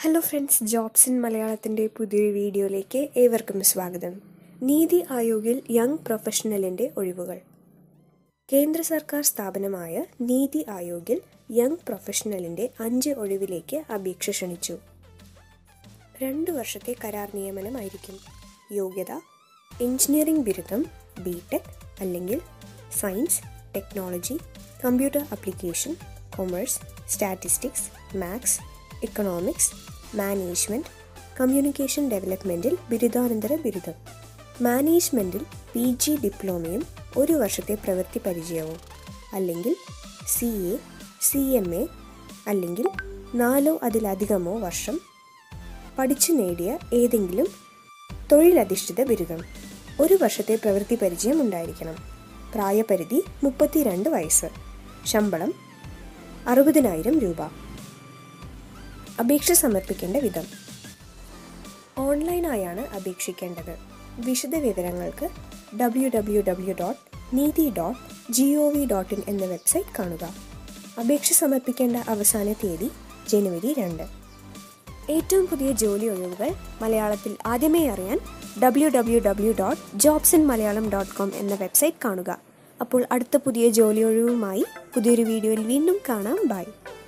hello friends jobs in മലയാളത്തിൻ്റെ പുതിയൊരു വീഡിയോയിലേക്ക് ഏവർക്കും സ്വാഗതം നീതി ആയോഗിൽ യങ് പ്രൊഫഷണലിൻ്റെ ഒഴിവുകൾ കേന്ദ്ര സർക്കാർ സ്ഥാപനമായ നീതി ആയോഗിൽ യങ് പ്രൊഫഷണലിൻ്റെ അഞ്ച് ഒഴിവിലേക്ക് അപേക്ഷ ക്ഷണിച്ചു രണ്ട് വർഷത്തെ കരാർ നിയമനമായിരിക്കും യോഗ്യത എഞ്ചിനീയറിംഗ് ബിരുദം ബി ടെക് അല്ലെങ്കിൽ science technology computer application commerce statistics maths economics management communication ഡെവലപ്മെൻറ്റിൽ ബിരുദാനന്തര ബിരുദം മാനേജ്മെൻറ്റിൽ പി ജി ഡിപ്ലോമയും ഒരു വർഷത്തെ പ്രവൃത്തി പരിചയവും അല്ലെങ്കിൽ C A C M A അല്ലെങ്കിൽ നാലോ അതിലധികമോ വർഷം പഠിച്ചു നേടിയ ഏതെങ്കിലും തൊഴിലധിഷ്ഠിത ബിരുദം ഒരു വർഷത്തെ പ്രവൃത്തി പരിചയം ഉണ്ടായിരിക്കണം പ്രായപരിധി മുപ്പത്തിരണ്ട് വയസ്സ് ശമ്പളം അറുപതിനായിരം രൂപ അപേക്ഷ സമർപ്പിക്കേണ്ട വിധം ഓൺലൈനായാണ് അപേക്ഷിക്കേണ്ടത് വിശദ വിവരങ്ങൾക്ക് W W W dot Neethi dot G O V dot in എന്ന വെബ്സൈറ്റ് കാണുക അപേക്ഷ സമർപ്പിക്കേണ്ട അവസാന തീയതി ജനുവരി രണ്ട് ഏറ്റവും പുതിയ ജോലി ഒഴിവുകൾ മലയാളത്തിൽ ആദ്യമേ അറിയാൻ W W W dot jobs in Malayalam dot com എന്ന വെബ്സൈറ്റ് കാണുക അപ്പോൾ അടുത്ത പുതിയ ജോലി ഒഴിവുമായി പുതിയൊരു വീഡിയോയിൽ വീണ്ടും കാണാം ബൈ